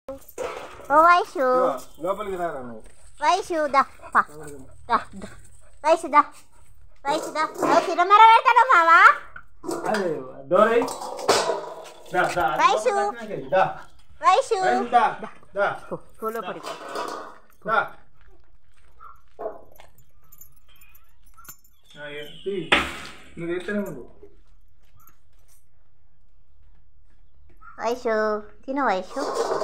ఓ వైషు లోపలికి రారా నువ్వు వైషు దా పా దా దా వైషు దా వైషు దా ఓ తిరుమల పెడతాడు మావా అదే డోర్ అయ్యి దా దా అది వైషు. లోపలికి వచ్చినాక దా వైషు వైషు, దా దా పూలో పడిపో దా ఆ, ఏ, తీ. నువ్వు ఎత్తనే ఉండు వైషు తిను వైషు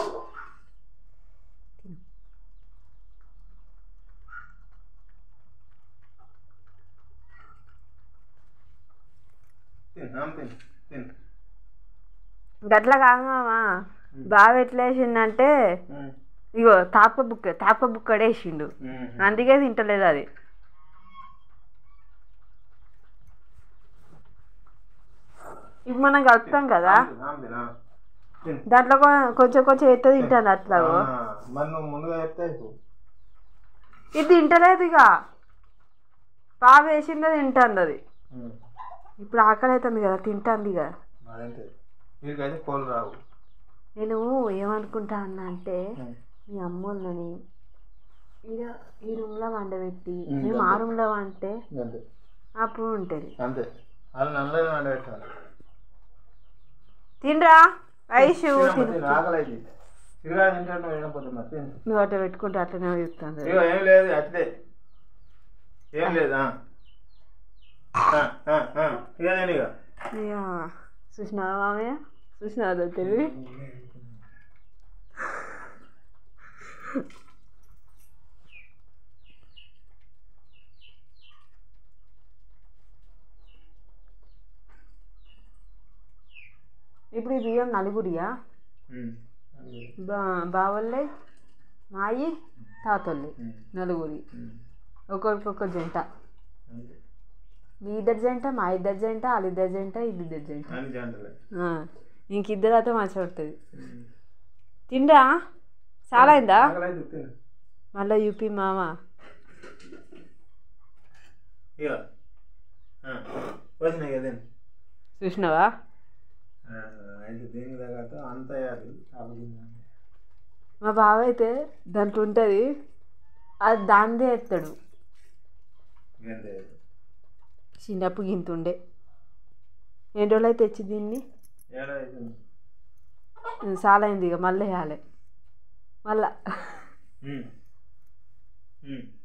తిను ఆమె తిను తిను గట్ల కాదు మామా బాగా ఎట్లా వేసిండంటే ఉమ్, ఇగో తాప బుక్క తాప బుక్కడే వేసిండు ఉమ్. అందుకే తింటలేదు అది ఇప్పుడు మనం కలుపుతాం కదా ఆమె తిను, ఆ. తిను దాంట్లో కొ- కొంచెం కొంచెం ఎత్త తింటాను అట్లా ఆ, మరి నువ్వు ముందుగా చెప్తే అయిపో. ఇది తింటలేదు ఇక బాగా వేసిందో తింటుంది అది ఉమ్. ఇప్పుడు ఆకలి అవుతుంది కదా తింటుంది ఇక అదంతే వీరికైతే కోళ్ళు రావు నేను ఏమనుకుంటా అన్నా అంటే ఉమ్. మీ అమ్మోళ్ళని ఈడ ఈ రూమ్లో వండబెట్టి ఉమ్, మేము ఆ అంతే. రూమ్లో వంటే అంతే అప్పుడు ఉంటుంది అంతే వాళ్ళు నల్లగా వండబెట్టాలి తినరా ఐషు తినమ్మా, తిను తిను, ఆకలి అయింది తిరగా తింటాడు నువ్వు వినకపోతే మరి తిను నువ్వు అట్లా పెట్టుకుంటే అట్లనే చెప్తాను ఇగో ఏం లేదు అట్లే ఏం లేదు ఆ. ఆ, ఆ, ఆ. ఇక నేను ఇక ఇక చూసినావా మామయ్య చూసినావా తెలివి ఇప్పుడు ఈ బియ్యం నలుగురియా ఉమ్. బా బావల్లే మాయి తాతోళ్ళి ఉమ్. నలుగురి ఉమ్. ఒకరికొక జంట అంతే. మీ ఇద్దరు జంట మా ఇద్దరు జంట వాళ్ళిద్దరు జంట ఇద్దరు జంట అని జంటలే ఆ, ఇంకిద్దరు అయితే మంచిగా ఉంటుంది ఉమ్. తిండా చాలా అయిందా ఆకలి అయింది, తిను మళ్ళీ యూపీ మామ ఇక ఆ. వచ్చినాయి కదా తిను. చూసినావా ఆ, అయితే దీనికి తగ్గట్టు అంత వేయాలి ఆపగింజ. మా బావ అయితే దాంట్లో ఉంటుంది అది దాందే ఎత్తాడు ఇంకంతే. చిన్నప్పుడు గింత ఉండే ఎన్ని రోజులు అయితే తెచ్చి దీన్ని ఏడా అవుతుంది ఉమ్, చాలా అయింది ఇక మళ్ళీ వేయాలి మళ్ళా ఉమ్. ఉమ్.